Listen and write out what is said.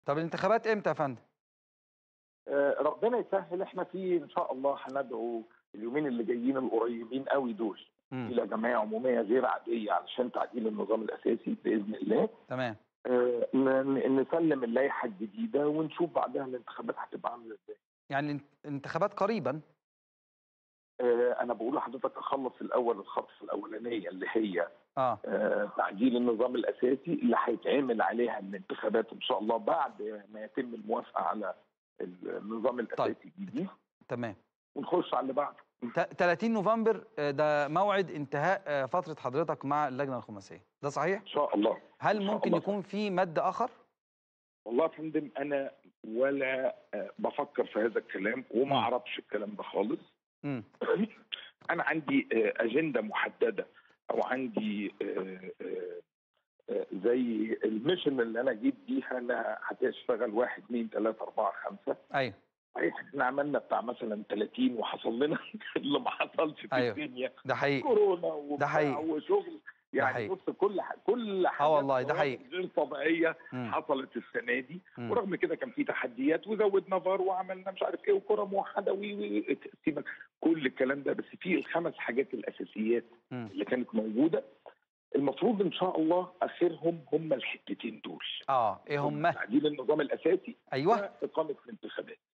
طب الانتخابات امتى يا فندم آه، ربنا يسهل احنا في ان شاء الله هندعو اليومين اللي جايين القريبين قوي دول مم. الى جمعيه عموميه غير عاديه علشان تعديل النظام الاساسي باذن الله تمام آه، ن- نسلم اللائحه الجديده ونشوف بعدها الانتخابات هتبقى عامله ازاي يعني الانت- الانتخابات قريبا آه، انا بقول لحضرتك اخلص الاول الخطوه الاولانيه اللي هي اه آه، تعديل النظام الاساسي اللي هيتعمل عليها الانتخابات ان شاء الله بعد ما يتم الموافقه على النظام الاساسي الجديد تمام ونخش على اللي بعده ت- 30 نوفمبر آه، ده موعد انتهاء آه، فتره حضرتك مع اللجنه الخماسيه ده صحيح ان شاء الله هل إن شاء ممكن الله. يكون في مد اخر والله يا فندم انا ولا آه، بفكر في هذا الكلام وما مم. اعرفش الكلام ده خالص امم انا عندي آه، اجنده محدده او عندي آه، آه، آه، زي الميشن اللي انا جيت بيها انا هتشتغل واحد اثنين ثلاثه اربعه خمسه ايوه صحيح احنا عملنا بتاع مثلا 30 وحصل لنا اللي ما حصلش في أيوة. الدنيا ده حقيقي كورونا وبتاع حقيقي. وشغل يعني حقيقي. بص كل ح... كل حاجه والله، ده حقيقي. غير طبيعيه مم. حصلت السنه دي مم. ورغم كده كان في تحديات وزودنا فار وعملنا مش عارف ايه وكره موحده وي وي سيبك كل الكلام ده بس في الخمس حاجات الاساسيات مم. اللي كانت موجوده المفروض ان شاء الله اخرهم هم الحتتين دول اه ايه هم تعديل النظام الاساسي ايوه واقامه الانتخابات